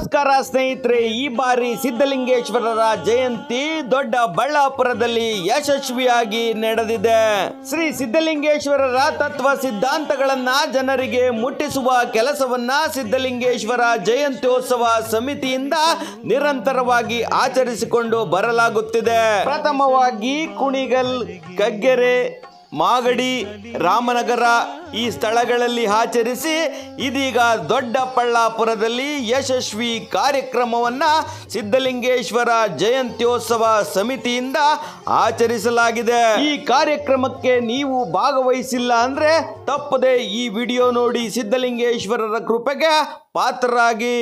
ನಮಸ್ಕಾರ ಸ್ನೇಹಿತರೆ ಈ ಬಾರಿ ಸಿದ್ಧಲಿಂಗೇಶ್ವರರ ಜಯಂತಿ ದೊಡ್ಡ ಬಳ್ಳಾಪುರದಲ್ಲಿ ಯಶಸ್ವಿಯಾಗಿ ನಡೆದಿದೆ ಶ್ರೀ ಸಿದ್ಧಲಿಂಗೇಶ್ವರರ ತತ್ವ ಸಿದ್ಧಾಂತಗಳನ್ನ ಜನರಿಗೆ ಮುಟ್ಟಿಸುವ ಕೆಲಸವನ್ನ ಸಿದ್ಧಲಿಂಗೇಶ್ವರ ಜಯಂತ್ಯೋತ್ಸವ ಸಮಿತಿಯಿಂದ ನಿರಂತರವಾಗಿ ಆಚರಿಸಿಕೊಂಡು ಬರಲಾಗುತ್ತಿದೆ ಪ್ರಥಮವಾಗಿ ಕುಣಿಗಲ್ ಕಗ್ಗೆರೆ ಮಾಗಡಿ ರಾಮನಗರ ಈ ಸ್ಥಳಗಳಲ್ಲಿ ಆಚರಿಸಿ ಇದೀಗ ದೊಡ್ಡ ಬಳ್ಳಾಪುರದಲ್ಲಿ ಯಶಸ್ವಿ ಕಾರ್ಯಕ್ರಮವನ್ನ ಸಿದ್ಧಲಿಂಗೇಶ್ವರ ಜಯಂತ್ಯೋತ್ಸವ ಸಮಿತಿಯಿಂದ ಆಚರಿಸಲಾಗಿದೆ ಈ ಕಾರ್ಯಕ್ರಮಕ್ಕೆ ನೀವು ಭಾಗವಹಿಸಿಲ್ಲ ಅಂದ್ರೆ ತಪ್ಪದೆ ಈ ವಿಡಿಯೋ ನೋಡಿ ಸಿದ್ಧಲಿಂಗೇಶ್ವರರ ಕೃಪೆಗೆ ಪಾತ್ರರಾಗಿ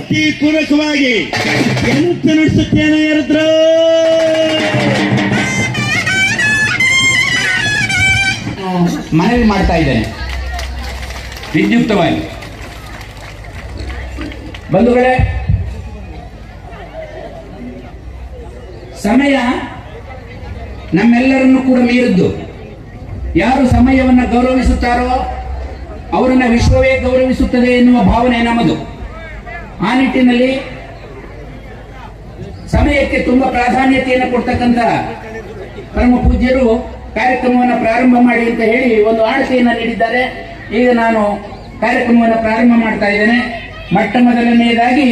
ಭಕ್ತಿ ಪೂರ್ವಕವಾಗಿ ಎಂತ ನಡೆಸುತ್ತೇನೆ ಹೇಳಿದ್ರು ಮನವಿ ಮಾಡ್ತಾ ಇದ್ದೇನೆ ವಿದ್ಯುಕ್ತವಾಗಿ ಬಂಧುಗಳೇ ಸಮಯ ನಮ್ಮೆಲ್ಲರನ್ನು ಕೂಡ ಮೀರಿದ್ದು ಯಾರು ಸಮಯವನ್ನು ಗೌರವಿಸುತ್ತಾರೋ ಅವರನ್ನ ವಿಶ್ವವೇ ಗೌರವಿಸುತ್ತದೆ ಎನ್ನುವ ಭಾವನೆ ನಮ್ಮದು ಆ ನಿಟ್ಟಿನಲ್ಲಿ ಸಮಯಕ್ಕೆ ತುಂಬಾ ಪ್ರಾಧಾನ್ಯತೆಯನ್ನು ಕೊಡ್ತಕ್ಕಂಥ ಪರಮ ಪೂಜ್ಯರು ಕಾರ್ಯಕ್ರಮವನ್ನು ಪ್ರಾರಂಭ ಮಾಡಿ ಅಂತ ಹೇಳಿ ಒಂದು ಆಣತಿಯನ್ನು ನೀಡಿದ್ದಾರೆ ಈಗ ನಾನು ಕಾರ್ಯಕ್ರಮವನ್ನು ಪ್ರಾರಂಭ ಮಾಡ್ತಾ ಇದ್ದೇನೆ ಮೊಟ್ಟ ಮೊದಲನೆಯದಾಗಿ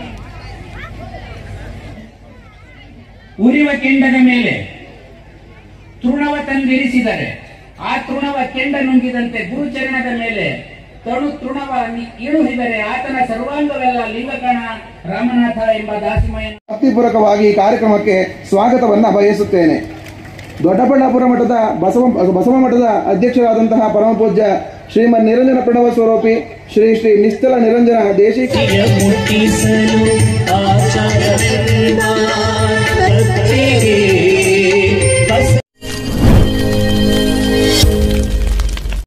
ಉರಿವ ಕೆಂಡದ ಮೇಲೆ ತೃಣವ ತಂದಿರಿಸಿದರೆ ಆ ತೃಣವ ಕೆಂಡ ನುಂಗಿದಂತೆ ಗುರುಚರಣದ ಮೇಲೆ ತಣು ತೃಣವ ನಿ- ಇಳುಹಿದರೆ ಆತನ ಸರ್ವಾಂಗವೆಲ್ಲ ಲಿಂಗಕಣ ರಾಮನಾಥ ಎಂಬ ದಾಸಿಮಯ ಭಕ್ತಿಪೂರ್ವಕವಾಗಿ ಈ ಕಾರ್ಯಕ್ರಮಕ್ಕೆ ಸ್ವಾಗತವನ್ನ ಬಯಸುತ್ತೇನೆ ದೊಡ್ಡಬಳ್ಳಾಪುರ ಮಠದ ಬಸವ ಬಸವ ಮಠದ ಅಧ್ಯಕ್ಷರಾದಂತಹ ಪರಮಪೂಜ್ಯ ಶ್ರೀಮನ್ ನಿರಂಜನ ಪ್ರಣವ ಸ್ವರೂಪಿ ಶ್ರೀ ಶ್ರೀ ನಿಶ್ಚಲ ನಿರಂಜನ ದೇಶಿಕ ಮುಟ್ಟಿಸಲು ಆ